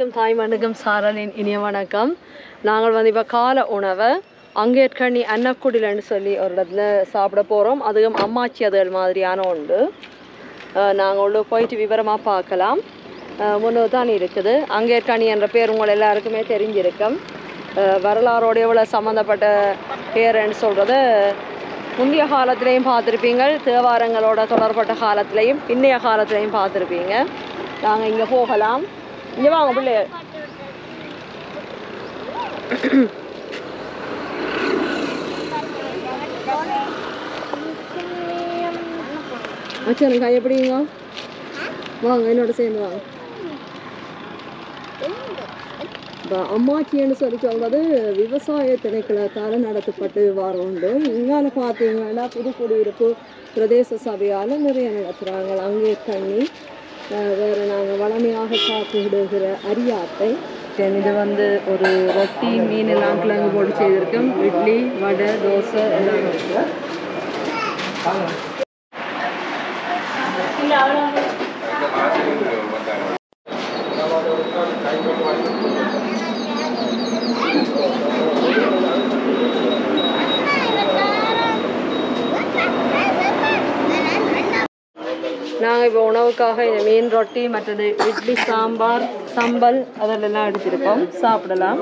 அனைவருக்கும் தாய் மண்ணுக்கும் சாரலின் இனிய வணக்கம் நாங்கள் வந்து இப்போ கால உணவை அங்கேற்கண்ணி அன்னக்குடிலன்னு சொல்லி ஒரு இடத்துல சாப்பிட போகிறோம் அதுவும் அம்மாச்சி அதுகள் மாதிரியான உண்டு நாங்கள் உள்ள போயிட்டு விவரமாக பார்க்கலாம் முன்னு தான் இருக்குது அங்கேற்கணி என்ற பேர் உங்கள் எல்லாருக்குமே தெரிஞ்சிருக்கும் அஹ் வரலாறோட எவ்வளோ சம்மந்தப்பட்ட பேருன்னு சொல்கிறத முந்தைய காலத்திலையும் பார்த்துருப்பீங்க தேவாரங்களோட தொடர்பட்ட காலத்திலையும் பின்னைய காலத்திலையும் பார்த்துருப்பீங்க நாங்கள் இங்கே போகலாம் இங்கே வாங்க பிள்ளை அச்சா கை எப்படிங்க வாங்க என்னோட சேர்ந்து வாங்க இப்போ அம்மாச்சின்னு சொல்லி சொல்றது விவசாய திணைக்களத்தால் நடத்தப்பட்டு வர உண்டு இங்கால பார்த்தீங்கன்னா புது குடியிருப்பு பிரதேச சபையால் நிறைய நடத்துகிறாங்க அங்கே தண்ணி அஹ் வேற நாங்கள் வளமையாக சாப்பிடுகிற அரியாத்தை Then இது வந்து ஒரு ரொட்டி மீன் எல்லாம் கிழங்கு போட்டு செய்திருக்கோம் இட்லி வடை தோசை எல்லாம் இருக்கு நாங்கள் இப்போ உணவுக்காக இந்த மீன் ரொட்டி மற்றது இட்லி சாம்பார் சம்பல் அதெல்லாம் எடுத்திருக்கோம் சாப்பிடலாம்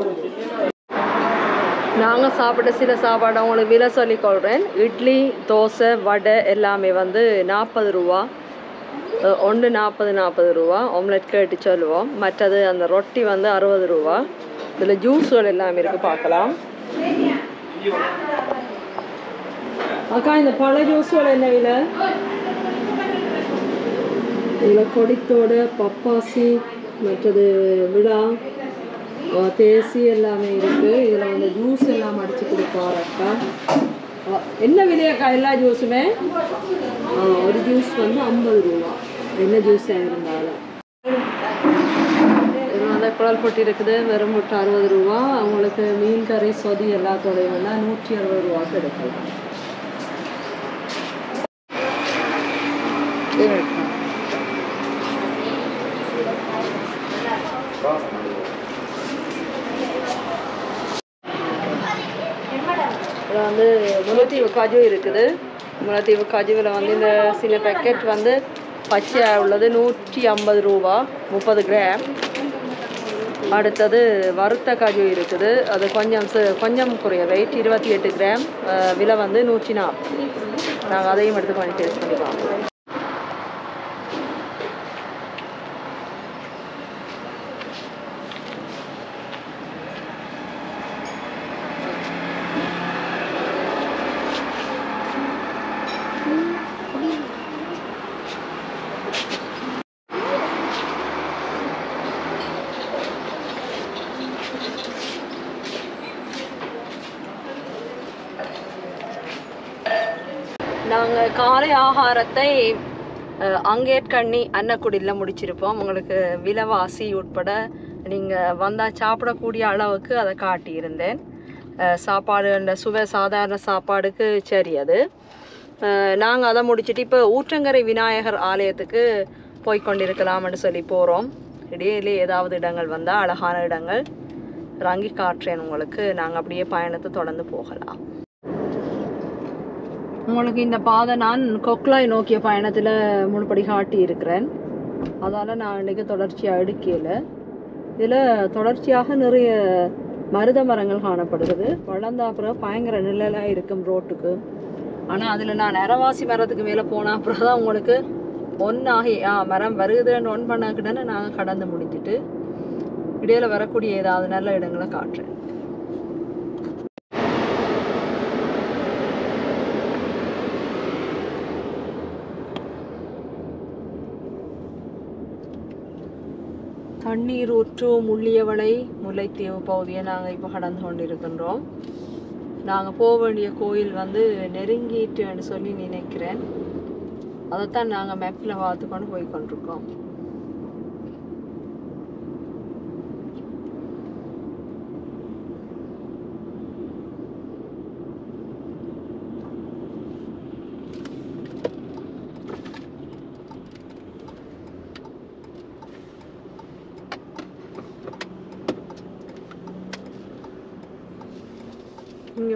நாங்கள் சாப்பிட்ட சில சாப்பாடு உங்களுக்கு விலை சொல்லிக்கொள்கிறேன் இட்லி தோசை வடை எல்லாமே வந்து நாற்பது ரூபா ஒன்று நாற்பது நாற்பது ரூபா ஆம்லெட் கேட்டு சொல்லுவோம் மற்றது அந்த ரொட்டி வந்து அறுபது ரூபா இதில் ஜூஸ்கள் எல்லாமே இருக்குது பார்க்கலாம் அக்கா இந்த பழ ஜூஸ்கள் என்ன விலை இதில் கொடித்தோடு பப்பாசி மற்றது விழா அஹ் தேசி எல்லாமே இருக்குது இதில் வந்து ஜூஸ் எல்லாம் அடித்து கொடுப்பார் அக்கா அஹ் என்ன விலையக்கா எல்லா ஜூஸுமே அஹ் ஒரு ஜூஸ் வந்து ஐம்பது ரூபா என்ன ஜூஸாக இருந்தாலும் இதில் வந்து குழல் பொட்டி இருக்குது வெறும் முட்டை அறுபது ரூபா அவங்களுக்கு மீன் கறி சொதி எல்லாத்தோடையும் வந்து நூற்றி அறுபது ரூபாய்க்கு எடுக்கலாம் இது எடுக்கலாம். இதில் வந்து முல்லைத்தீவு காஜு இருக்குது முல்லைத்தீவு காஜுவில் வந்து இந்த சின்ன பேக்கெட் வந்து பச்சையாக உள்ளது நூற்றி ஐம்பது ரூபா முப்பது கிராம் அடுத்தது வறுத்த காஜு இருக்குது அது கொஞ்சம் ச- கொஞ்சம் குறைய வெயிட் இருபத்தி எட்டு கிராம் அஹ், விலை வந்து நூற்றி நாற்பது நாங்கள் அதையும் எடுத்து கொஞ்சம் டேஸ்ட் பண்ணி பார்ப்போம் நாங்கள் காலை ஆகாரத்தை அஹ், அங்கேற்கண்ணி அன்னக்குடியில் முடிச்சிருப்போம் உங்களுக்கு விலைவாசி உட்பட நீங்கள் வந்தால் சாப்பிடக்கூடிய அளவுக்கு அதை காட்டியிருந்தேன் அஹ், சாப்பாடு அந்த சுவை சாதாரண சாப்பாடுக்கு சரி அது நாங்கள் அதை முடிச்சிட்டு இப்போ ஊற்றங்கரை விநாயகர் ஆலயத்துக்கு போய் கொண்டிருக்கலாம்னு சொல்லி போகிறோம் இடையிலே ஏதாவது இடங்கள் வந்தால் அழகான இடங்கள் ரங்கி காட்டுறேன் உங்களுக்கு நாங்கள் அப்படியே பயணத்தை தொடர்ந்து போகலாம் உங்களுக்கு இந்த பாதை நான் கொக்லாய் நோக்கிய பயணத்தில் முன்படி காட்டி இருக்கிறேன் அதால் நான் இன்றைக்கி தொடர்ச்சியாக எடுக்கல இதில் தொடர்ச்சியாக நிறைய மருத மரங்கள் காணப்படுகிறது வளர்ந்தா அப்புறம் பயங்கர நிழலாக இருக்கும் ரோட்டுக்கு ஆனால் அதில் நான் நிறவாசி மரத்துக்கு மேலே போன அப்புறம் தான் உங்களுக்கு ஒன்றாகி ஆ மரம் வருகுதுன்னு ஒன் பண்ணக்கிட்டேன்னு நாங்கள் கடந்து முடிஞ்சிட்டு இடையில வரக்கூடிய ஏதாவது நல்ல இடங்களை காட்டுறேன் தண்ணீர் ஊற்றும் முள்ளியவளை முல்லைத்தீவு பகுதியை நாங்கள் இப்போ கடந்து கொண்டிருக்கின்றோம் நாங்கள் போக வேண்டிய கோயில் வந்து நெருங்கிட்டுன்னு சொல்லி நினைக்கிறேன் அதைத்தான் நாங்கள் மேப்பில் பார்த்து கொண்டு போய் கொண்டிருக்கோம்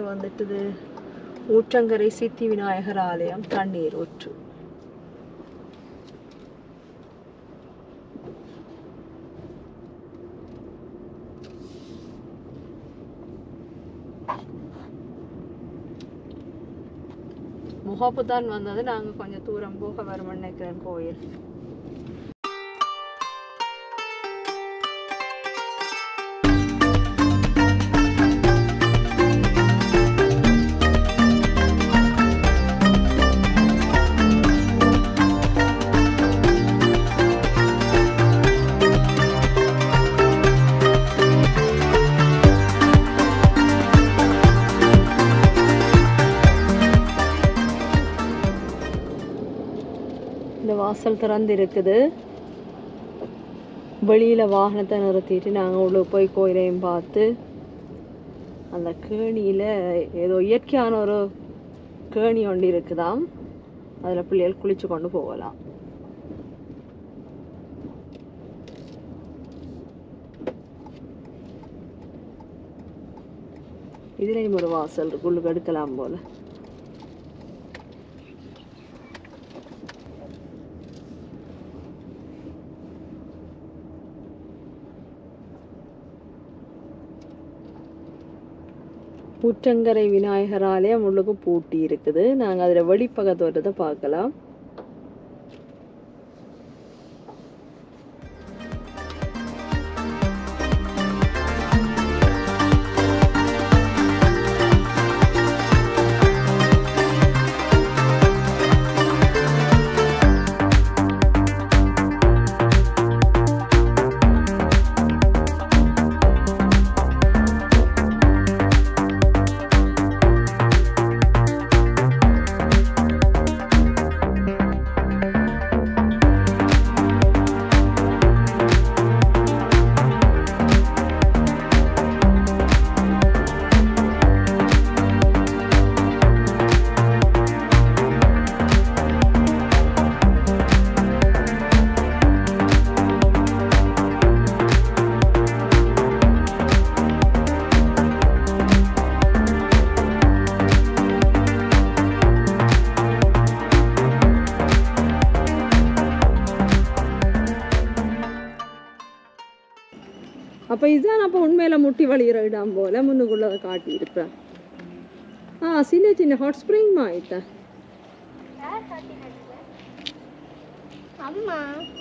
வந்துட்டுது ஊற்றங்கரை சித்தி விநாயகர் ஆலயம் தண்ணீர் ஊற்று முகப்பு தான் வந்தது நாங்கள் கொஞ்சம் தூரம் போக வரும்னு நினைக்கிறேன் கோயில் இந்த வாசல் திறந்து இருக்குது வெளியில் வாகனத்தை நிறுத்திட்டு நாங்கள் உள்ள போய் கோயிலையும் பார்த்து அந்த கேணியில் ஏதோ இயற்கையான ஒரு கேணி ஒன்று இருக்குதாம் அதில் பிள்ளைகள் குளிச்சு கொண்டு போகலாம் இதுலேயும் ஒரு வாசல் இருக்கு உள்ளுக்கு எடுக்கலாம் போல ஊற்றங்கரை விநாயகர் ஆலயம் உள்ளுக்கு பூட்டி இருக்குது நாங்கள் அதில் வெளிப்பக்கத்து வரதை பார்க்கலாம் அப்போ இதுதான் அப்போ உண்மையில முட்டி வலிகிற இடம் போல முன்னுக்குள்ளதை காட்டியிருப்பேன் ஆ சின்ன சின்ன ஹாட் ஸ்ப்ரிங் ஆயிட்டா அம்மா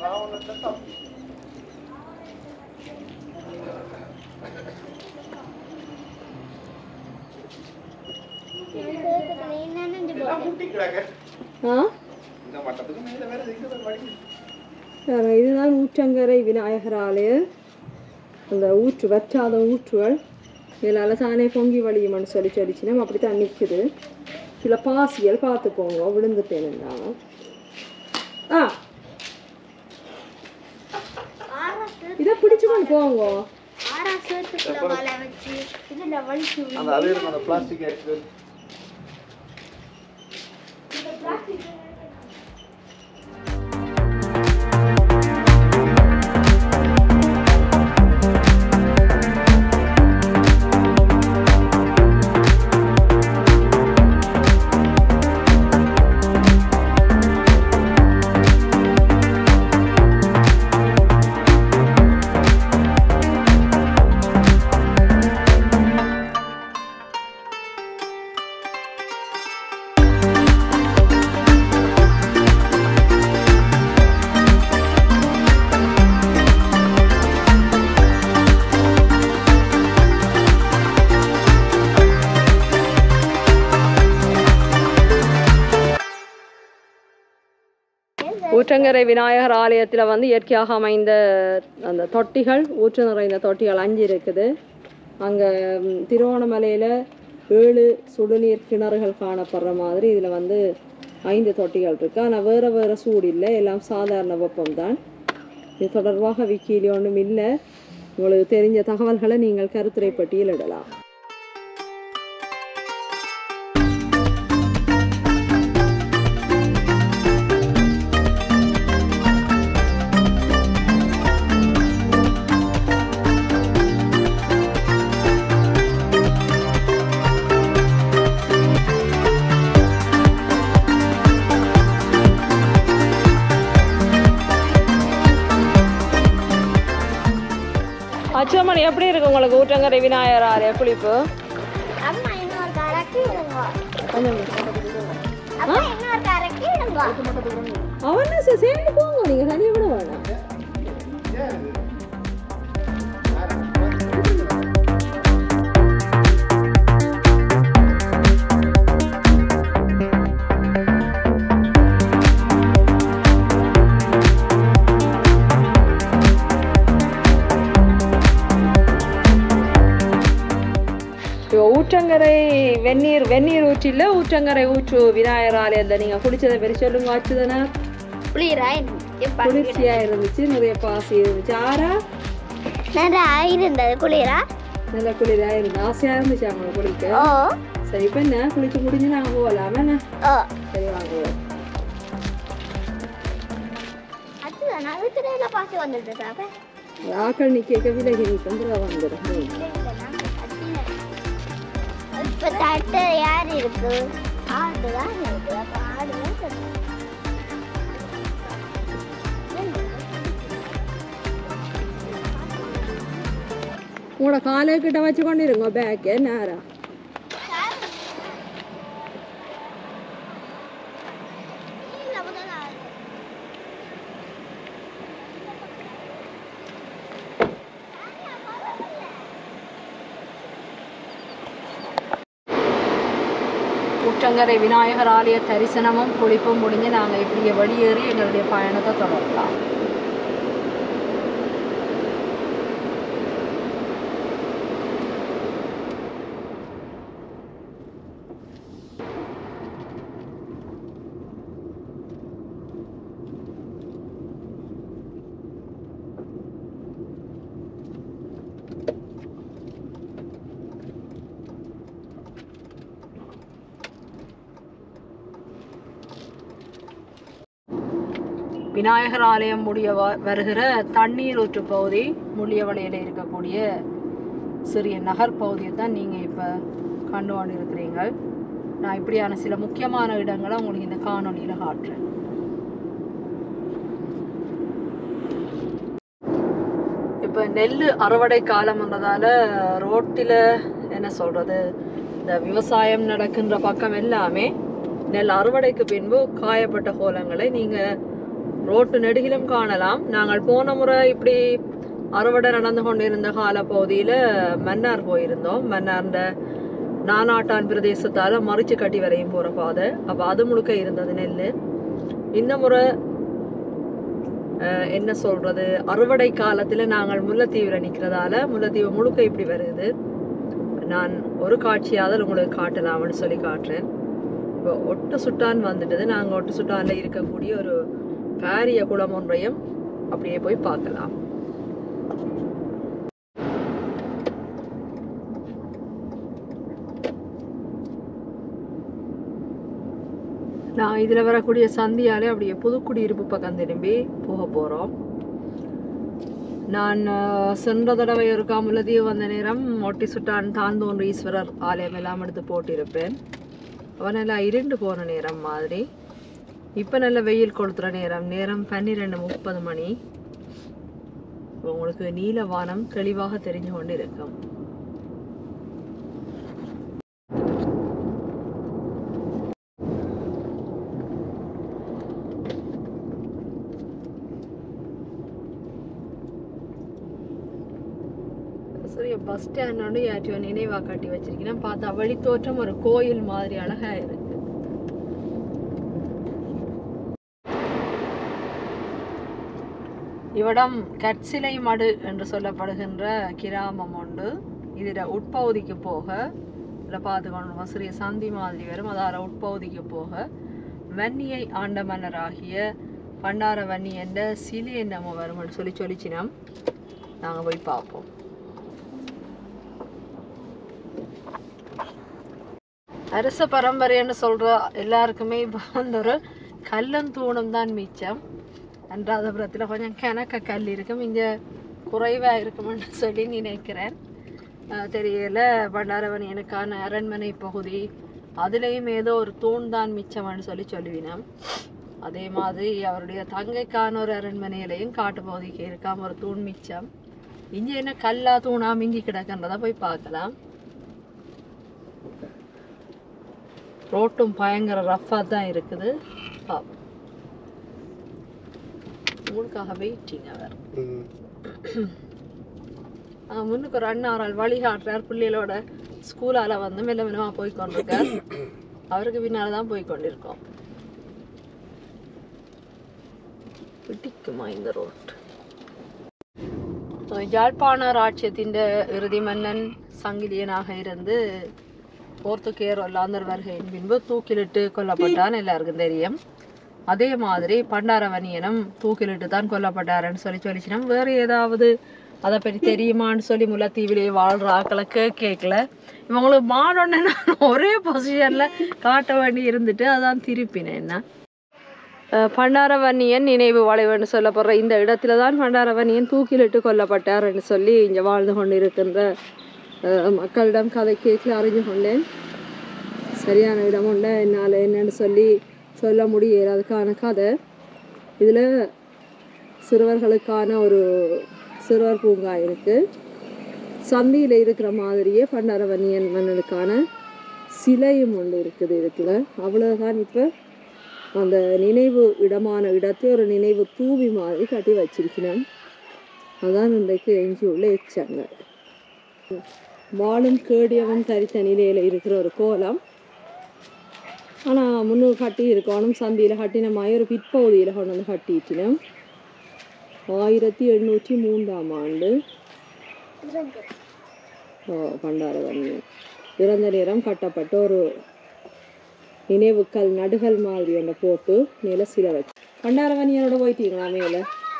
ஆ பாருங்க, இதுதான் ஊற்றங்கரை விநாயகர் ஆலயம் அந்த ஊற்று வற்றாத ஊற்றுகள் இதில் தானே பொங்கி வழியும்னு சொல்லி சொல்லிச்சுன்னா அப்படி தான் நிற்குது சில பாசிகள் பார்த்துக்கோங்க விழுந்துட்டேனுங்க ஆ இதை பிடிச்சு கொண்டு போங்க ஆறா சேர்த்துக்குள்ள வலை வச்சு இதுல வலிச்சு அந்த அது இருக்கும் அந்த பிளாஸ்டிக் ஆக்சிடென்ட் ஊற்றங்கரை விநாயகர் ஆலயத்தில் வந்து இயற்கையாக அமைந்த அந்த தொட்டிகள் ஊற்று நிறைந்த தொட்டிகள் அஞ்சு இருக்குது அங்கே திருவோணமலையில் ஏழு சுடுநீர் கிணறுகள் காணப்படுற மாதிரி இதில் வந்து ஐந்து தொட்டிகள் இருக்கு ஆனால் வேறு வேறு சூடு இல்லை எல்லாம் சாதாரண வெப்பம் தான் இது தொடர்பாக விக்கியிலே ஒன்றும் இல்லை உங்களுக்கு தெரிஞ்ச தகவல்களை நீங்கள் கருத்துரை பட்டியலிடலாம் மணி எப்படி இருக்கு உங்களுக்கு ஊற்றங்கரை விநாயகர் ஆலய குளிப்பு அம்மா இன்னொரு கரைக்கு விடுங்க கொஞ்சம் அப்பா இன்னொரு கரைக்கு விடுங்க அவன் சார் சேர்ந்து போங்க நீங்க தனியா விட வேணாம் இப்போ ஊற்றங்கரை வெந்நீர் வெந்நீர் ஊற்றில ஊற்றங்கரை ஊற்று விநாயகர் ஆலயத்தில் நீங்கள் குளிச்சதை பெரிய சொல்லுங்க ஆச்சுதானே குளிரா குளிர்ச்சியா இருந்துச்சு நிறைய பாசி இருந்துச்சு ஆறா நிறைய இருந்தது குளிரா நல்ல குளிரா இருந்து ஆசையா இருந்துச்சு அவங்க குளிக்க ஓ சரி இப்ப என்ன குளிச்சு முடிஞ்சு நாங்க போகலாம் என்ன ஓ சரி வாங்க அதுதான் அதுக்கு பாசி வந்துட்டு சாப்ப ஆக்கள் நிக்க விலகி நிற்கும் வந்துடும் இப்ப தட்டு யார் இருக்கு ஆடு தான் இருக்கு அப்ப ஆடு தான் தட்டு. உங்களோட காலை கிட்ட வச்சு கொண்டு இருங்க பேக்கு நேரா ஊற்றங்கரை விநாயகர் ஆலய தரிசனமும் குளிப்பும் முடிஞ்சு நாங்கள் இப்படியே வெளியேறி எங்களுடைய பயணத்தை தொடரலாம் விநாயகர் ஆலயம் முடிய வ- வருகிற தண்ணீர் ஊற்று பகுதி முள்ளியவளையில் இருக்கக்கூடிய சிறிய நகர் பகுதியை தான் நீங்கள் இப்போ கண்டு கொண்டு இருக்கிறீங்க நான் இப்படியான சில முக்கியமான இடங்களை உங்களுக்கு இந்த காணொளியில் காட்டுறேன் இப்போ நெல் அறுவடை காலம்ன்றதால ரோட்டில் என்ன சொல்கிறது இந்த விவசாயம் நடக்கின்ற பக்கம் எல்லாமே நெல் அறுவடைக்கு பின்பு காயப்பட்ட கோலங்களை நீங்கள் ரோட்டு நெடுகிலும் காணலாம் நாங்கள் போன முறை இப்படி அறுவடை நடந்து கொண்டிருந்த கால பகுதியில் மன்னார் போயிருந்தோம் மன்னார்ந்த நானாட்டான் பிரதேசத்தால் மறிச்சு கட்டி வரையும் போகிற பாதை அப்போ அது முழுக்க இருந்தது நெல் இந்த முறை அஹ், என்ன சொல்றது அறுவடை காலத்தில் நாங்கள் முல்லைத்தீவில் நிற்கிறதால முல்லைத்தீவு முழுக்க இப்படி வருது நான் ஒரு காட்சியாவது உங்களுக்கு காட்டலாம்னு சொல்லி காட்டுறேன் இப்போ ஒட்டு சுட்டான் வந்துட்டது நாங்கள் ஒட்டு சுட்டானில் இருக்கக்கூடிய ஒரு பாரிய குளம் ஒன்றையும் அப்படியே போய் பார்க்கலாம் நான் இதில் வரக்கூடிய சந்தியாலே அப்படியே புதுக்குடியிருப்பு பக்கம் திரும்பி போக போகிறோம் நான் அஹ், சென்ற தடவை ஒரு காமுலதீவு வந்த நேரம் ஒட்டி சுட்டான் தாந்தோன்று ஈஸ்வரர் ஆலயம் எல்லாம் எடுத்து போட்டிருப்பேன் அவன் எல்லாம் இருண்டு போன நேரம் மாதிரி இப்போ நல்ல வெயில் கொளுத்துற நேரம் நேரம் பன்னிரெண்டு முப்பது மணி இப்ப உங்களுக்கு நீல வானம் தெளிவாக தெரிஞ்சு கொண்டு இருக்கும் சரி பஸ் ஸ்டாண்டோட யாச்சும் நினைவா காட்டி வச்சிருக்கீங்கன்னா பார்த்தா வழி தோற்றம் ஒரு கோயில் மாதிரி அழகா இருக்கு இவ்விடம் கற்சிலை மடு என்று சொல்லப்படுகின்ற கிராமம் உண்டு இதில் உட்பகுதிக்கு போக இதில் பார்த்துக்கணும் சிறிய சந்தி மாதிரி வரும் அதால் உட்பகுதிக்கு போக வன்னியை ஆண்ட மன்னராகிய பண்டார வன்னி என்ற சிலை என்னமோ வரும்னு சொல்லி சொல்லிச்சினம் நாங்கள் போய் பார்ப்போம் அரச பரம்பரைன்னு சொல்ற எல்லாருக்குமே இப்போ வந்து ஒரு கல்லந்தூணம் தான் மிச்சம் அன்றாதபுரத்தில் கொஞ்சம் கணக்க கல் இருக்கும் இங்கே குறைவாக இருக்கும்னு சொல்லி நினைக்கிறேன் அஹ் தெரியல பண்டாரவணியனுக்கான அரண்மனை பகுதி அதுலேயும் ஏதோ ஒரு தூண் தான் மிச்சம்னு சொல்லி சொல்லுவினோம் அதே மாதிரி அவருடைய தங்கைக்கான ஒரு அரண்மனையிலையும் காட்டு பகுதிக்கு இருக்காம ஒரு தூண் மிச்சம் இங்க என்ன கல்லா தூணா மிஞ்சி கிடக்குன்றத போய் பார்க்கலாம் ரோட்டும் பயங்கர ரஃப்பாக தான் இருக்குது பாப்போம் உங்களுக்காக வெயிட்டிங் அவர் ஆஹ் முன்னுக்கு ஒரு அண்ணாரால் வழிகாட்டுறார் பிள்ளைகளோட ஸ்கூலால வந்து மெல்ல மெல்லமா போய் கொண்டிருக்கார் அவருக்கு பின்னால தான் போய் கொண்டிருக்கோம் பிடிக்குமா இந்த ரோட் யாழ்ப்பாண ராட்சியத்தின் இறுதி மன்னன் சங்கிலியனாக இருந்து போர்த்துகேர் ஒல்லாந்தர் வருகையின் பின்பு தூக்கிலிட்டு கொல்லப்பட்டான் எல்லாருக்கும் தெரியும் அதே மாதிரி பண்டாரவணியனும் தூக்கிலிட்டு தான் கொல்லப்பட்டாருன்னு சொல்லி சொல்லிச்சினோம் வேறு ஏதாவது அதை பற்றி தெரியுமான்னு சொல்லி முல்லைத்தீவிலே வாழ்கிற ஆக்களை கேட்கல இவங்களுக்கு மாடோன்னு நான் ஒரே பொசிஷனில் காட்ட வேண்டி இருந்துட்டு அதான் திருப்பினேன் என்ன அஹ் பண்டாரவன்னியன் நினைவு வளைவுன்னு சொல்லப்படுற இந்த இடத்துல தான் பண்டாரவன்னியன் தூக்கிலிட்டு கொல்லப்பட்டார்னு சொல்லி இங்கே வாழ்ந்து கொண்டிருக்கின்ற அஹ், மக்களிடம் கதை கேட்கல அறிஞ்சு கொண்டேன் சரியான இடம் உண்டு என்னால் என்னன்னு சொல்லி சொல்ல முடியல அதுக்கான கதை இதில் சிறுவர்களுக்கான ஒரு சிறுவர் பூங்கா இருக்குது சந்தியில் இருக்கிற மாதிரியே பண்டாரவன்னியன் மன்னனுக்கான சிலையும் ஒன்று இருக்குது இதுக்குள்ள அவ்வளோதான் இப்போ அந்த நினைவு இடமான இடத்தை ஒரு நினைவு தூவி மாதிரி கட்டி வச்சிருக்கிறேன் அதான் இன்றைக்கு எஞ்சி உள்ள எச்சாங்க வாழும் கேடியவன் தரித்த நிலையில் இருக்கிற ஒரு கோலம் ஆனால் முன்னூறு கட்டி இருக்கணும் சந்தியில் கட்டின மாதிரி ஒரு பிற்பகுதியில் கொண்டு வந்து கட்டிட்டினோம் ஆயிரத்தி எண்ணூற்றி மூன்றாம் ஆண்டு ஓ பண்டாரவன்னியன் இறந்த நேரம் கட்டப்பட்ட ஒரு நினைவுக்கல் நடுகல் மாதிரி ஒன்றை போட்டு நில சில வச்சு பண்டாரவனியனோட போயிட்டீங்களா மேலே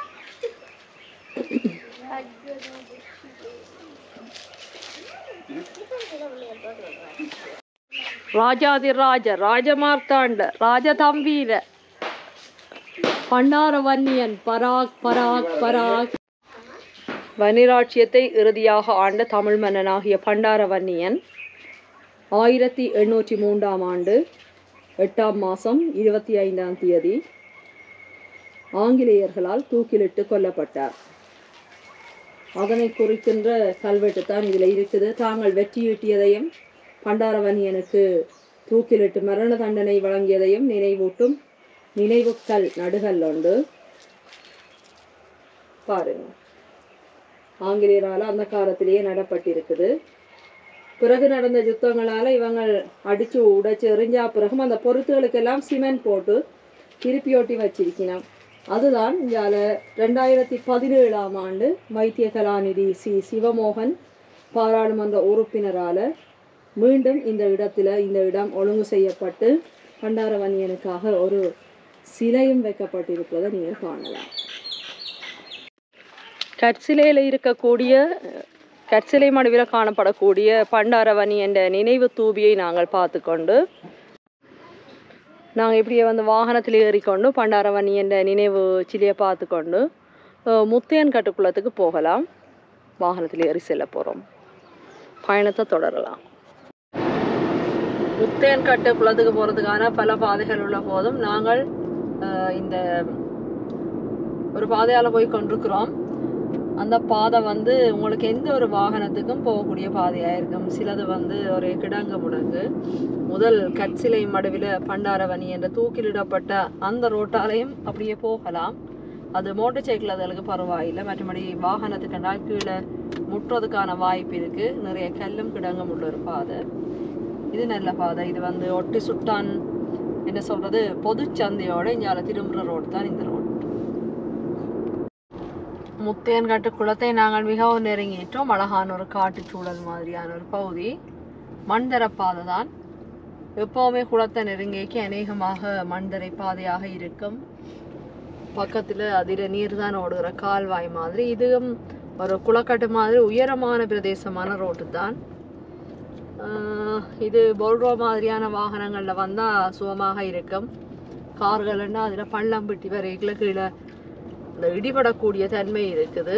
ராஜாதி ராஜ ராஜமார்த்தாண்ட ராஜதம்பீர பண்டாரவன்னியன் பராக் பராக் பராக் வன்னிராட்சியத்தை இறுதியாக ஆண்ட தமிழ் மன்னனாகிய பண்டாரவன்னியன் ஆயிரத்தி எண்ணூற்றி மூன்றாம் ஆண்டு எட்டாம் மாதம் இருபத்தி ஐந்தாம் தேதி ஆங்கிலேயர்களால் தூக்கிலிட்டு கொல்லப்பட்டார் அதனை குறிக்கின்ற கல்வெட்டு தான் இதில் இருக்குது தாங்கள் வெற்றியீட்டியதையும் பண்டாரவன்னியனுக்கு தூக்கிலிட்டு மரண தண்டனை வழங்கியதையும் நினைவூட்டும் நினைவுக்கல் நடுகல் உண்டு பாருங்க ஆங்கிலேயரால் அந்த காலத்திலேயே நடப்பட்டிருக்குது பிறகு நடந்த யுத்தங்களால் இவங்க அடித்து உடைச்சு எறிஞ்சா பிறகும் அந்த பொருத்துகளுக்கெல்லாம் சிமெண்ட் போட்டு திருப்பி ஒட்டி வச்சிருக்கணும் அதுதான் இங்கால ரெண்டாயிரத்தி பதினேழாம் ஆண்டு வைத்திய கலாநிதி சி சிவமோகன் பாராளுமன்ற உறுப்பினரால் மீண்டும் இந்த இடத்துல இந்த இடம் ஒழுங்கு செய்யப்பட்டு பண்டாரவன்னியனுக்காக ஒரு சிலையும் வைக்கப்பட்டிருப்பதை நீங்கள் காணலாம் கற்சிலையில் இருக்கக்கூடிய கற்சிலை மடுவில் காணப்படக்கூடிய பண்டாரவணி என்ற நினைவு தூபியை நாங்கள் பார்த்து கொண்டு நாங்கள் இப்படியே வந்து வாகனத்தில் ஏறிக்கொண்டு பண்டாரவணி என்ற நினைவு சிலையை பார்த்து கொண்டு அஹ், முத்தையன் கட்டுக்குளத்துக்கு போகலாம் வாகனத்தில் ஏறி செல்ல போகிறோம் பயணத்தை தொடரலாம் முத்தையன் கட்டு குளத்துக்கு போகிறதுக்கான பல பாதைகள் உள்ள போதும் நாங்கள் அஹ், இந்த ஒரு பாதையால் போய் கொண்டிருக்கிறோம் அந்த பாதை வந்து உங்களுக்கு எந்த ஒரு வாகனத்துக்கும் போகக்கூடிய பாதையாக இருக்கும் சிலது வந்து ஒரு கிடங்கு முடங்கு முதல் கற்சிலை மடுவில் பண்டாரவணி என்ற தூக்கிலிடப்பட்ட அந்த ரோட்டாலையும் அப்படியே போகலாம் அது மோட்டர் சைக்கிள் அதுகளுக்கு பரவாயில்லை மற்றபடி வாகனத்துக்குனால் கீழே முட்டுறதுக்கான வாய்ப்பு இருக்குது நிறைய கல்லும் கிடங்கும் உள்ள ஒரு பாதை இது நல்ல பாதை இது வந்து ஒட்டி சுட்டான் என்ன சொல்கிறது பொதுச்சந்தையோட இங்கே திரும்புகிற ரோடு தான் இந்த ரோடு முத்தையன்காட்டு குளத்தை நாங்கள் மிகவும் நெருங்கிட்டோம் அழகான ஒரு காட்டுச் சூழல் மாதிரியான ஒரு பகுதி மண்தர பாதை தான் எப்போவுமே குளத்தை நெருங்கிக்கு அநேகமாக மண்தரை பாதையாக இருக்கும் பக்கத்தில் அதில் நீர் தான் ஓடுகிற கால்வாய் மாதிரி இதுவும் ஒரு குளக்கட்டு மாதிரி உயரமான பிரதேசமான ரோட்டு தான் ஆஹ் இது பொல்ரோ மாதிரியான வாகனங்களில் வந்தால் சுகமாக இருக்கும் கார்கள்னா அதில் பள்ளம் பிட்டி வரைக்குள்ள கீழே இந்த இடிபடக்கூடிய தன்மை இருக்குது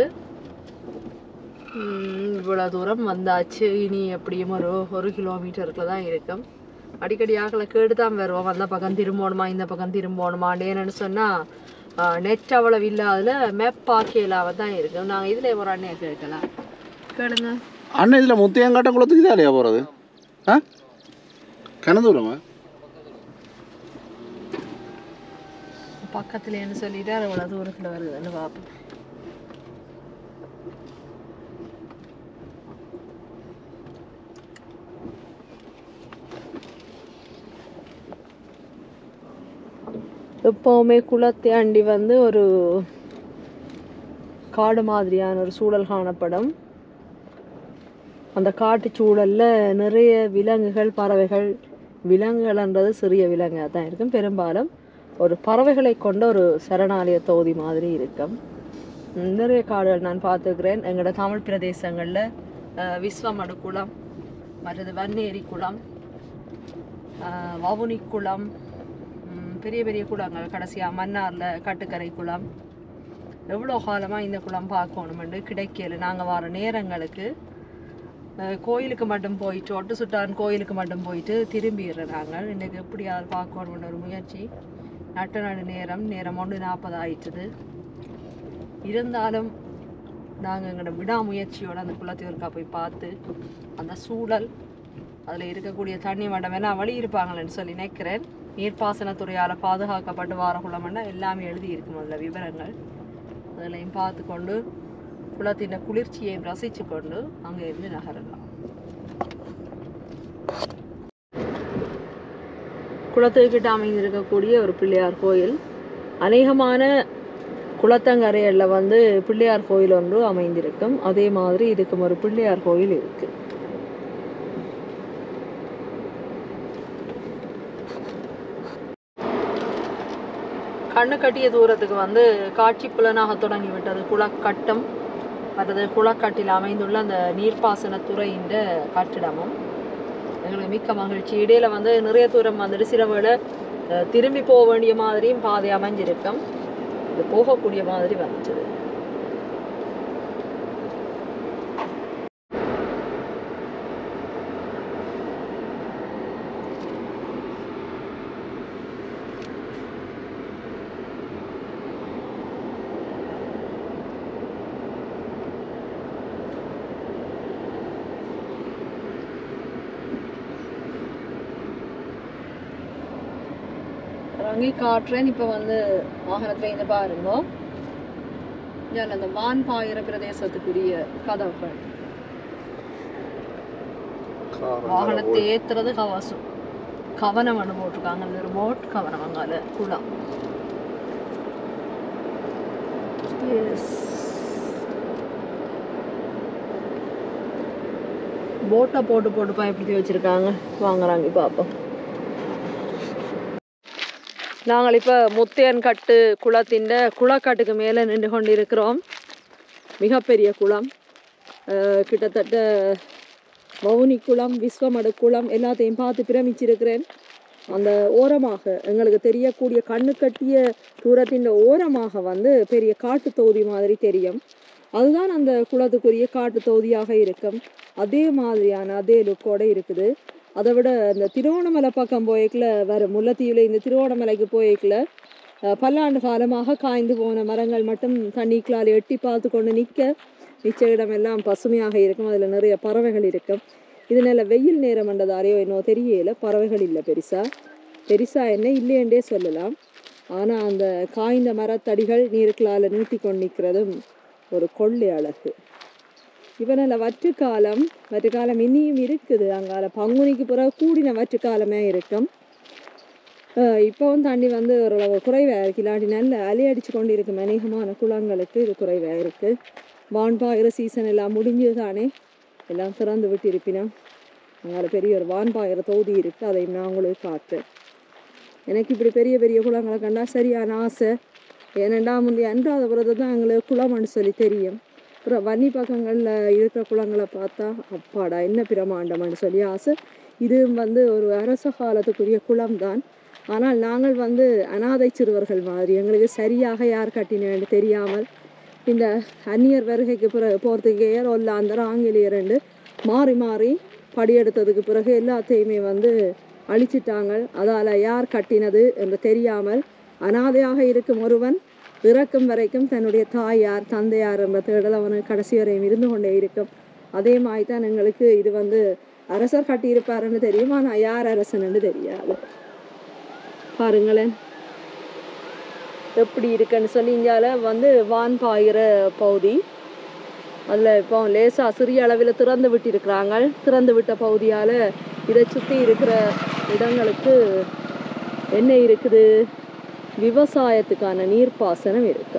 உம் இவ்வளோ தூரம் வந்தாச்சு இனி எப்படியும் ஒரு ஒரு கிலோமீட்டருக்குள்ள தான் இருக்கும் அடிக்கடி ஆக்களை கேட்டு தான் வருவோம் அந்த பக்கம் திரும்பணுமா இந்த பக்கம் திரும்பணுமா என்னன்னு சொன்னால் நெட் அவ்வளவு இல்லாதல மேப் பார்க்கலாம தான் இருக்கு நாங்கள் இதில் ஒரு அண்ணையை கேட்கலாம் கேளுங்க அண்ணன் இதில் முத்தையங்காட்டம் குளத்துக்கு இதாலையா போகிறது ஆ கனதூரமா பக்கத்துலேன்னு சொல்லிட்டு அது எவ்வளோ தூரத்தில் வருதுன்னு பார்ப்போம் எப்போவுமே குளத்தாண்டி வந்து ஒரு காடு மாதிரியான ஒரு சூழல் காணப்படும் அந்த காட்டு சூழல்ல நிறைய விலங்குகள் பறவைகள் விலங்குகள்ன்றது சிறிய விலங்காக தான் இருக்கும் பெரும்பாலும் ஒரு பறவைகளை கொண்ட ஒரு சரணாலய தொகுதி மாதிரி இருக்கும் உம் நிறைய காடுகள் நான் பார்த்துருக்கிறேன் எங்களோட தமிழ் பிரதேசங்களில் விஸ்வமடு குளம் மற்றது வன்னேரி குளம் அஹ், வவுனி குளம் உம், பெரிய பெரிய குளங்கள் கடைசியாக மன்னாரில் கட்டுக்கரை குளம் எவ்வளோ காலமாக இந்த குளம் பார்க்கணுமெண்டு கிடைக்கல நாங்கள் வர நேரங்களுக்கு அஹ், கோயிலுக்கு மட்டும் போயிட்டு ஒட்டு சுட்டான் கோயிலுக்கு மட்டும் போயிட்டு திரும்பிடுறோம் நாங்கள் இன்றைக்கு எப்படியாவது பார்க்கணுமென்ற ஒரு முயற்சி நட்ட நடு நேரம் நேரம் ஒன்று நாற்பது ஆயிட்டுது இருந்தாலும் நாங்கள் எங்களோட விடாமுயற்சியோட அந்த குளத்தீர்க்கா போய் பார்த்து அந்த சூழல் அதில் இருக்கக்கூடிய தண்ணி மட்டம் வேணா வழி இருப்பாங்களேன்னு சொல்லி நினைக்கிறேன் நீர்ப்பாசனத்துறையால் பாதுகாக்கப்பட்டு வார குளம்னா எல்லாமே எழுதி இருக்கும் அதில் விவரங்கள் அதிலையும் பார்த்து கொண்டு குளத்தின் குளிர்ச்சியை ரசித்து கொண்டு அங்கே இருந்து நகரலாம் குளத்துக்கிட்ட அமைந்திருக்கக்கூடிய ஒரு பிள்ளையார் கோயில் அநேகமான குளத்தங்கரைகளில் வந்து பிள்ளையார் கோயில் ஒன்று அமைந்திருக்கும் அதே மாதிரி இதுக்கும் ஒரு பிள்ளையார் கோயில் இருக்கு கண்ணு கட்டிய தூரத்துக்கு வந்து காட்சி புலனாக தொடங்கி விட்டது குளக்கட்டம் மற்றது குளக்கட்டில் அமைந்துள்ள அந்த நீர்ப்பாசனத்துறையின் கட்டிடமும் எங்களுக்கு மிக்க மகிழ்ச்சி இடையில வந்து நிறைய தூரம் வந்துட்டு சில வேளை அஹ், திரும்பி போக வேண்டிய மாதிரியும் பாதை அமைஞ்சிருக்கும் இது போகக்கூடிய மாதிரி வந்துச்சு இறங்கி காட்டுறேன் இப்போ வந்து வாகனத்துல இருந்து பாருங்க இதில் அந்த வான் பாயிர பிரதேசத்துக்குரிய கதவுகள் வாகனத்தை ஏத்துறது கவசம் கவனம் ஒன்று போட்டிருக்காங்க அந்த ஒரு போட் கவனம் அங்கால குளம் எஸ் போட்டை போட்டு போட்டு பயப்படுத்தி வச்சிருக்காங்க வாங்குறாங்க பார்ப்போம் நாங்கள் இப்போ முத்தையன் கட்டு குளத்தின் குளக்காட்டுக்கு மேலே நின்று கொண்டு இருக்கிறோம் மிகப்பெரிய குளம் அஹ் கிட்டத்தட்ட மௌனி குளம் விஸ்வமடு குளம் எல்லாத்தையும் பார்த்து பிரமிச்சிருக்கிறேன் அந்த ஓரமாக எங்களுக்கு தெரியக்கூடிய கண்ணு கட்டிய தூரத்தின் ஓரமாக வந்து பெரிய காட்டு தொகுதி மாதிரி தெரியும் அதுதான் அந்த குளத்துக்குரிய காட்டு தொகுதியாக இருக்கும் அதே மாதிரியான அதே லுக்கோட இருக்குது அதை விட இந்த திருவோணமலை பக்கம் போய்க்கல வர முல்லைத்தீவில் இந்த திருவோணமலைக்கு போய்க்கல அஹ், பல்லாண்டு காலமாக காய்ந்து போன மரங்கள் மட்டும் தண்ணிக்களால் எட்டி பார்த்து கொண்டு நிற்க மிச்ச இடமெல்லாம் பசுமையாக இருக்கும் அதில் நிறைய பறவைகள் இருக்கும் இது நல்ல வெயில் நேரம் என்றதாரையோ என்னோ தெரியல பறவைகள் இல்லை பெருசா பெருசா என்ன இல்லையென்றே சொல்லலாம் ஆனால் அந்த காய்ந்த மரத்தடிகள் நீருக்களால் நீட்டி கொண்டு நிற்கிறதும் ஒரு கொள்ளை அழகு இவனில் வற்றுக்காலம் வற்றுக்காலம் இனியும் இருக்குது அங்கால பங்குனிக்கு பிறகு கூடின வற்றுக்காலமே இருக்கும் அஹ் இப்பவும் தண்ணி வந்து ஓரளவு குறைவாக இருக்கு இல்லாட்டி நல்ல அலை அடிச்சு கொண்டு இருக்கும் அநேகமான குளங்களுக்கு இது குறைவாக இருக்கு வான்பாயிர சீசன் எல்லாம் முடிஞ்சது தானே எல்லாம் திறந்து விட்டு இருப்பினோம் அங்கால பெரிய ஒரு வான்பாயிர தொகுதி இருக்கு அதை நான் உங்களுக்கு காட்டுறேன் எனக்கு இப்படி பெரிய பெரிய குளங்களை கண்டா சரியான ஆசை ஏனெண்டா முந்தைய அன்றாதபுரத்தை தான் எங்களுக்கு குளம்னு சொல்லி தெரியும் அப்புறம் வன்னி பக்கங்களில் இருக்கிற குளங்களை பார்த்தா அப்பாடா என்ன பிரமாண்டம்னு சொல்லி ஆசை இதுவும் வந்து ஒரு அரச காலத்துக்குரிய குளம் தான் ஆனால் நாங்கள் வந்து அனாதை சிறுவர்கள் மாதிரி எங்களுக்கு சரியாக யார் கட்டினேன்னு தெரியாமல் இந்த அந்நியர் வருகைக்கு பிறகு போர்த்துகேயர் ஒல்லாந்தர் ஆங்கிலேயர் ரெண்டு மாறி மாறி படியெடுத்ததுக்கு பிறகு எல்லாத்தையுமே வந்து அழிச்சிட்டாங்க அதால் யார் கட்டினது என்று தெரியாமல் அனாதையாக இருக்கும் ஒருவன் இறக்கும் வரைக்கும் தன்னுடைய தாயார் தந்தையார் என்ற தேடல் அவனுக்கு கடைசி வரையும் இருந்து கொண்டே இருக்கும் அதே மாதிரி தான் எங்களுக்கு இது வந்து அரசர் கட்டியிருப்பாருன்னு தெரியும் ஆனால் யார் அரசன்னு தெரியாது பாருங்களேன் எப்படி இருக்குன்னு சொல்லி இங்கால வந்து வான் பாயிற பகுதி அதில் இப்போ லேசாக சிறிய அளவில் திறந்து விட்டிருக்கிறாங்க திறந்து விட்ட பகுதியால் இதை சுற்றி இருக்கிற இடங்களுக்கு என்ன இருக்குது விவசாயத்துக்கான நீர்ப்பாசனம் இருக்கு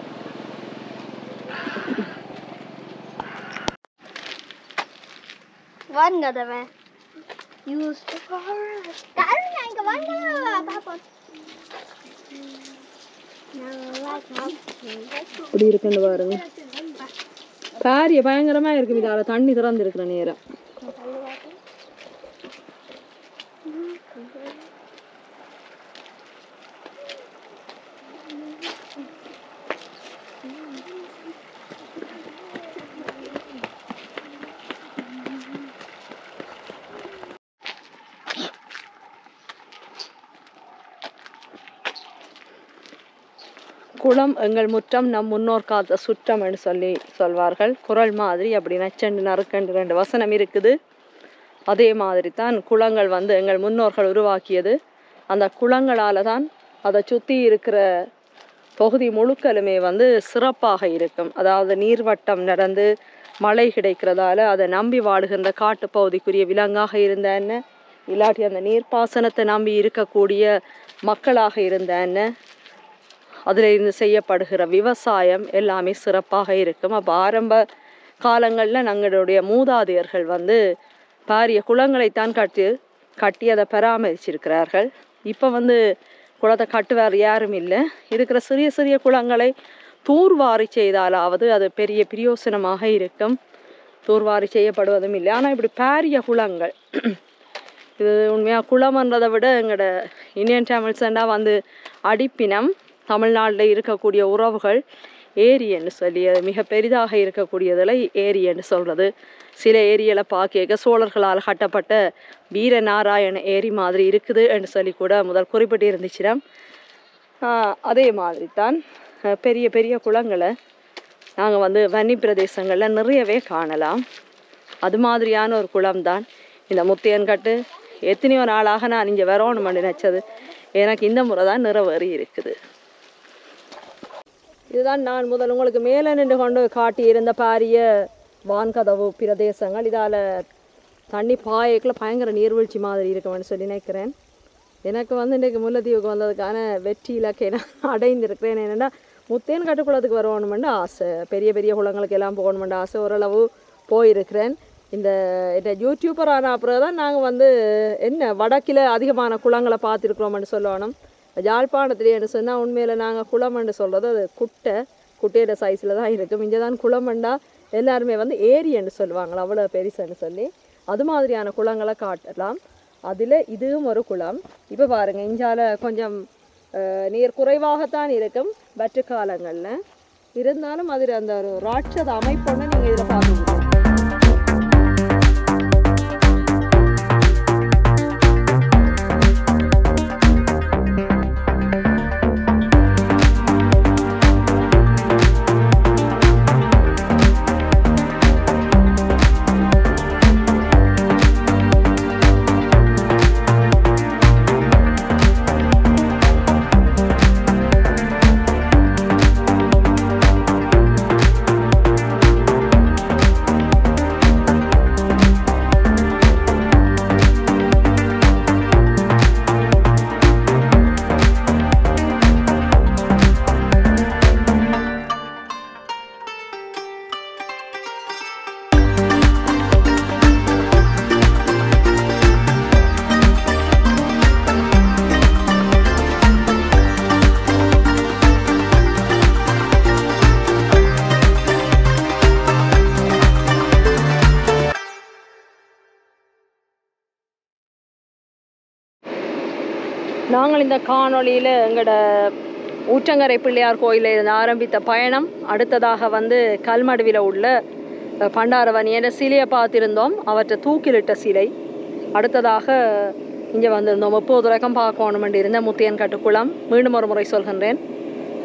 வாங்கதவ யூஸ் கருணா இங்க வாங்க பாப்போம் இப்படி இருக்குன்னு பாருங்க பாரிய பயங்கரமா இருக்கும் இதால தண்ணி திறந்து இருக்கிற நேரம் குளம் எங்கள் முற்றம் நம் முன்னோர் காத்த சுற்றம் என்று சொல்லி சொல்வார்கள் குரல் மாதிரி அப்படி நச்சண்டு நறுக்கண்டு ரெண்டு வசனம் இருக்குது அதே மாதிரி தான் குளங்கள் வந்து எங்கள் முன்னோர்கள் உருவாக்கியது அந்த குளங்களால தான் அதை சுற்றி இருக்கிற பகுதி முழுக்கலுமே வந்து சிறப்பாக இருக்கும் அதாவது நீர்வட்டம் நடந்து மழை கிடைக்கிறதால அதை நம்பி வாழுகின்ற காட்டு பகுதிக்குரிய விலங்காக இருந்த என்ன இல்லாட்டி அந்த நீர்ப்பாசனத்தை நம்பி இருக்கக்கூடிய மக்களாக இருந்த என்ன அதில் இருந்து செய்யப்படுகிற விவசாயம் எல்லாமே சிறப்பாக இருக்கும் அப்போ ஆரம்ப காலங்களில் நம்மளுடைய மூதாதையர்கள் வந்து பாரிய குளங்களைத்தான் கட்டி கட்டி அதை பராமரிச்சிருக்கிறார்கள் இப்போ வந்து குளத்தை கட்டுவார் யாரும் இல்லை இருக்கிற சிறிய சிறிய குளங்களை தூர்வாரி செய்தாலாவது அது பெரிய பிரயோசனமாக இருக்கும் தூர்வாரி செய்யப்படுவதும் இல்லை ஆனால் இப்படி பாரிய குளங்கள் இது உண்மையாக குளம்ன்றதை விட எங்களோட இந்தியன் தமிழ்ஸண்டா வந்து அடிப்பினம் தமிழ்நாட்டில் இருக்கக்கூடிய உறவுகள் ஏரி என்று சொல்லி அது மிக பெரிதாக இருக்கக்கூடியதில் ஏரி என்று சொல்கிறது சில ஏரியில் பார்க்க சோழர்களால் கட்டப்பட்ட வீரநாராயண ஏரி மாதிரி இருக்குது என்று சொல்லி கூட முதல் குறிப்பிட்டு இருந்துச்சுன்னா அதே மாதிரி தான் அஹ், பெரிய பெரிய குளங்களை நாங்கள் வந்து வன்னி பிரதேசங்களில் நிறையவே காணலாம் அது மாதிரியான ஒரு குளம் தான் இந்த முத்தியன்கட்டு எத்தனையோ நாளாக நான் இங்கே வரணும்னு நினச்சது எனக்கு இந்த முறை தான் நிறைவேறி இருக்குது இதுதான் நான் முதல் உங்களுக்கு மேலே நின்று கொண்டு காட்டியிருந்த பாரிய வான்கதவு பிரதேசங்கள் இதால் தண்ணி பாயக்குள்ள பயங்கர நீர்வீழ்ச்சி மாதிரி இருக்கும்னு சொல்லி நினைக்கிறேன் எனக்கு வந்து இன்றைக்கு முல்லைத்தீவுக்கு வந்ததுக்கான வெற்றி இலக்கை நான் அடைந்திருக்கிறேன் என்னென்னா முத்தேன் கட்டுக்குளத்துக்கு வரணுமெண்டு ஆசை பெரிய பெரிய குளங்களுக்கு எல்லாம் போகணுமெண்டு ஆசை ஓரளவு போயிருக்கிறேன் இந்த இந்த யூடியூபர் ஆன அப்புறம் தான் நாங்கள் வந்து என்ன வடக்கில் அதிகமான குளங்களை பார்த்துருக்குறோம்னு சொல்லணும் யாழ்ப்பாணத்துலேயே என்று சொன்னால் உண்மையில் நாங்கள் குளம்னு சொல்கிறது அது குட்டை குட்டையோட சைஸில் தான் இருக்கும் இங்கே தான் குளமண்டா எல்லாருமே வந்து ஏரி என்று சொல்லுவாங்களா அவ்வளோ பெருசுன்னு சொல்லி அது மாதிரியான குளங்களை காட்டலாம் அதில் இதுவும் ஒரு குளம் இப்போ பாருங்கள் இஞ்சால கொஞ்சம் அஹ், நீர் குறைவாகத்தான் இருக்கும் வற்று காலங்களில் இருந்தாலும் அதில் அந்த ஒரு ராட்சத அமைப்பொன்று நீங்கள் இதில் பார்க்க நாங்கள் இந்த காணொளியில் எங்களோட ஊற்றங்கரை பிள்ளையார் கோயிலில் இருந்து ஆரம்பித்த பயணம் அடுத்ததாக வந்து கல்மடுவில் உள்ள அஹ், பண்டாரவணியோட சிலையை பார்த்திருந்தோம் அவற்றை தூக்கிலிட்ட சிலை அடுத்ததாக இங்கே வந்திருந்தோம் முப்பது ரகம் பார்க்கணுமென்று இருந்த முத்தியன் கட்டுக்குளம் மீண்டும் ஒரு முறை சொல்கின்றேன்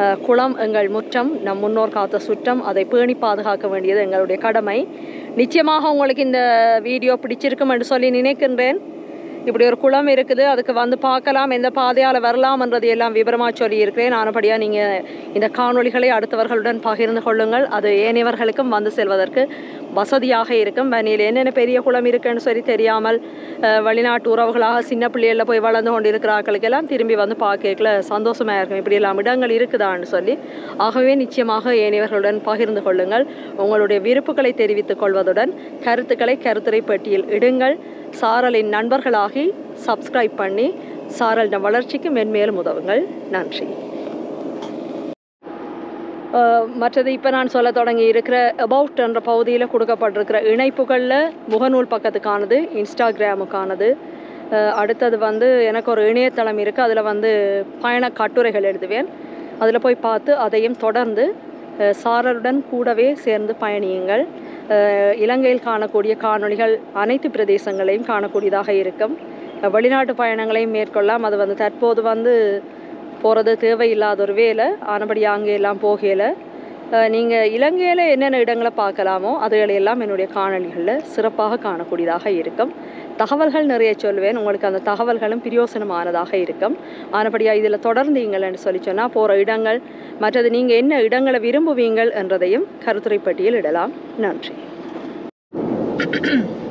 அஹ், குளம் எங்கள் முற்றம் நம் முன்னோர் காத்த சுற்றம் அதை பேணி பாதுகாக்க வேண்டியது எங்களுடைய கடமை நிச்சயமாக உங்களுக்கு இந்த வீடியோ பிடிச்சிருக்கும் என்று சொல்லி நினைக்கின்றேன் இப்படி ஒரு குளம் இருக்குது அதுக்கு வந்து பார்க்கலாம் எந்த பாதையால் வரலாம்ன்றது எல்லாம் விவரமாக சொல்லி இருக்கிறேன் ஆனபடியாக நீங்கள் இந்த காணொளிகளை அடுத்தவர்களுடன் பகிர்ந்து கொள்ளுங்கள் அது ஏனையவர்களுக்கும் வந்து செல்வதற்கு வசதியாக இருக்கும் வனியில் என்னென்ன பெரிய குளம் இருக்குன்னு சொல்லி தெரியாமல் அஹ், வெளிநாட்டு உறவுகளாக சின்ன பிள்ளைகளில் போய் வளர்ந்து கொண்டு இருக்கிறார்களுக்கெல்லாம் திரும்பி வந்து பார்க்கல சந்தோஷமாக இருக்கும் இப்படி எல்லாம் இடங்கள் இருக்குதான்னு சொல்லி ஆகவே நிச்சயமாக ஏனையவர்களுடன் பகிர்ந்து கொள்ளுங்கள் உங்களுடைய விருப்புகளை தெரிவித்துக் கொள்வதுடன் கருத்துக்களை கருத்துரை பெட்டியில் இடுங்கள் சாரலின் நண்பர்களாகி சப்ஸ்கிரைப் பண்ணி சாரலின் வளர்ச்சிக்கு மென்மேலும் உதவுங்கள் நன்றி அஹ், மற்றது இப்போ நான் சொல்ல தொடங்கி இருக்கிற அபவுட் என்ற பகுதியில் கொடுக்கப்பட்டிருக்கிற இணைப்புகளில் முகநூல் பக்கத்துக்கானது இன்ஸ்டாகிராமுக்கானது அஹ், அடுத்தது வந்து எனக்கு ஒரு இணையதளம் இருக்குது அதில் வந்து பயண கட்டுரைகள் எழுதுவேன் அதில் போய் பார்த்து அதையும் தொடர்ந்து அஹ், சாரருடன் கூடவே சேர்ந்து பயணியுங்கள் அஹ், இலங்கையில் காணக்கூடிய காணொளிகள் அனைத்து பிரதேசங்களையும் காணக்கூடியதாக இருக்கும் அஹ், வெளிநாட்டு பயணங்களையும் மேற்கொள்ளலாம் அது வந்து தற்போது வந்து போகிறது தேவையில்லாத ஒரு வேலை ஆனபடி அங்கே எல்லாம் போகல நீங்கள் இலங்கையில் என்னென்ன இடங்களை பார்க்கலாமோ அதுகளை எல்லாம் என்னுடைய காணொளிகளில் சிறப்பாக காணக்கூடியதாக இருக்கும் தகவல்கள் நிறைய சொல்வேன் உங்களுக்கு அந்த தகவல்களும் பிரயோசனமானதாக இருக்கும் ஆனபடியாக இதில் தொடர்ந்தீங்கள்னு சொல்லி சொன்னால் போகிற இடங்கள் மற்றது நீங்கள் என்ன இடங்களை விரும்புவீங்கள் என்றதையும் கருத்துரை பட்டியல் இடலாம் நன்றி